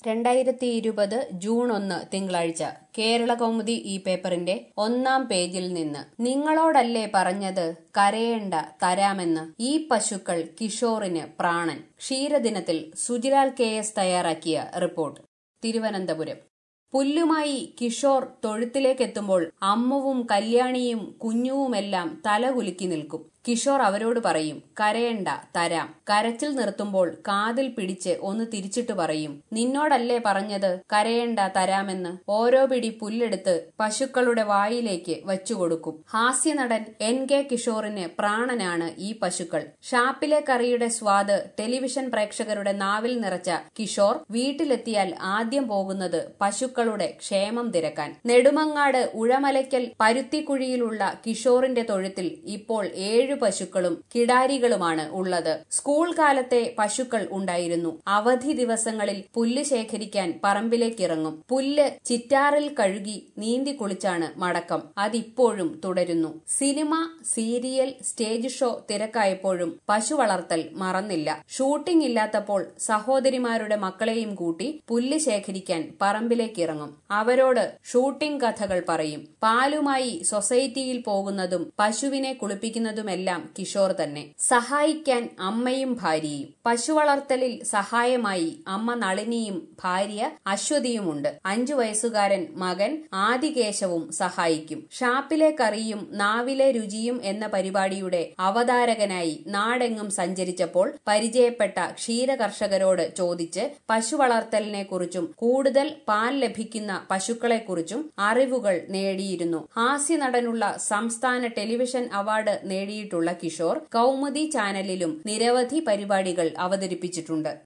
രണ്ടായിരത്തി ഇരുപത് ജൂൺ ഒന്ന് തിങ്കളാഴ്ച കേരള കൗമുദി ഈ പേപ്പറിന്റെ ഒന്നാം പേജിൽ നിന്ന് നിങ്ങളോടല്ലേ പറഞ്ഞത് കരയേണ്ട തരാമെന്ന് ഈ പശുക്കൾ കിഷോറിന് പ്രാണൻ ക്ഷീരദിനത്തിൽ സുജിലാൽ കെ എസ് തയ്യാറാക്കിയ റിപ്പോർട്ട് തിരുവനന്തപുരം പുല്ലുമായി കിഷോർ തൊഴുത്തിലേക്കെത്തുമ്പോൾ അമ്മുവും കല്യാണിയും കുഞ്ഞുവുമെല്ലാം തല കുലുക്കി നിൽക്കും കിഷോർ അവരോട് പറയും കരയണ്ട തരാം കരച്ചിൽ നിർത്തുമ്പോൾ കാതിൽ പിടിച്ച് ഒന്ന് തിരിച്ചിട്ട് പറയും നിന്നോടല്ലേ പറഞ്ഞത് കരയണ്ട തരാമെന്ന് ഓരോ പിടി പുല്ലെടുത്ത് പശുക്കളുടെ വായിലേക്ക് വച്ചുകൊടുക്കും ഹാസ്യനടൻ എൻ കെ കിഷോറിന് പ്രാണനാണ് ഈ പശുക്കൾ ഷാപ്പിലെ കറിയുടെ സ്വാദ് ടെലിവിഷൻ പ്രേക്ഷകരുടെ നാവിൽ നിറച്ച കിഷോർ വീട്ടിലെത്തിയാൽ ആദ്യം പോകുന്നത് പശുക്കളുടെ ക്ഷേമം തിരക്കാൻ നെടുമങ്ങാട് ഉഴമലയ്ക്കൽ പരുത്തിക്കുഴിയിലുള്ള കിഷോറിന്റെ തൊഴുത്തിൽ ഇപ്പോൾ ഏഴ് ഏഴു പശുക്കളും കിടാരികളുമാണ് ഉള്ളത് സ്കൂൾ കാലത്തെ പശുക്കൾ ഉണ്ടായിരുന്നു അവധി ദിവസങ്ങളിൽ പുല്ല് ശേഖരിക്കാൻ പറമ്പിലേക്കിറങ്ങും പുല്ല് ചിറ്റാറിൽ കഴുകി നീന്തി കുളിച്ചാണ് മടക്കം അതിപ്പോഴും തുടരുന്നു സിനിമ സീരിയൽ സ്റ്റേജ് ഷോ തിരക്കായപ്പോഴും പശു വളർത്തൽ മറന്നില്ല ഷൂട്ടിംഗ് ഇല്ലാത്തപ്പോൾ സഹോദരിമാരുടെ മക്കളെയും കൂട്ടി പുല്ല് ശേഖരിക്കാൻ പറമ്പിലേക്കിറങ്ങും അവരോട് ഷൂട്ടിംഗ് കഥകൾ പറയും പാലുമായി സൊസൈറ്റിയിൽ പോകുന്നതും പശുവിനെ കുളിപ്പിക്കുന്നതുമെല്ലാം എല്ലാം കിഷോർ തന്നെ സഹായിക്കാൻ അമ്മയും ഭാര്യയും പശു വളർത്തലിൽ സഹായമായി അമ്മ നളിനിയും ഭാര്യ അശ്വതിയുമുണ്ട് അഞ്ചു വയസ്സുകാരൻ മകൻ ആദികേശവും സഹായിക്കും ഷാപ്പിലെ കറിയും നാവിലെ രുചിയും എന്ന പരിപാടിയുടെ അവതാരകനായി നാടെങ്ങും സഞ്ചരിച്ചപ്പോൾ പരിചയപ്പെട്ട ക്ഷീരകർഷകരോട് ചോദിച്ച് പശു വളർത്തലിനെ കുറിച്ചും കൂടുതൽ പാൽ ലഭിക്കുന്ന പശുക്കളെക്കുറിച്ചും അറിവുകൾ നേടിയിരുന്നു ഹാസ്യനടനുള്ള സംസ്ഥാന ടെലിവിഷൻ അവാർഡ് നേടിയിട്ടുള്ള കിഷോർ കൗമുദി ചാനലിലും നിരവധി പരിപാടികൾ അവതരിപ്പിച്ചിട്ടുണ്ട്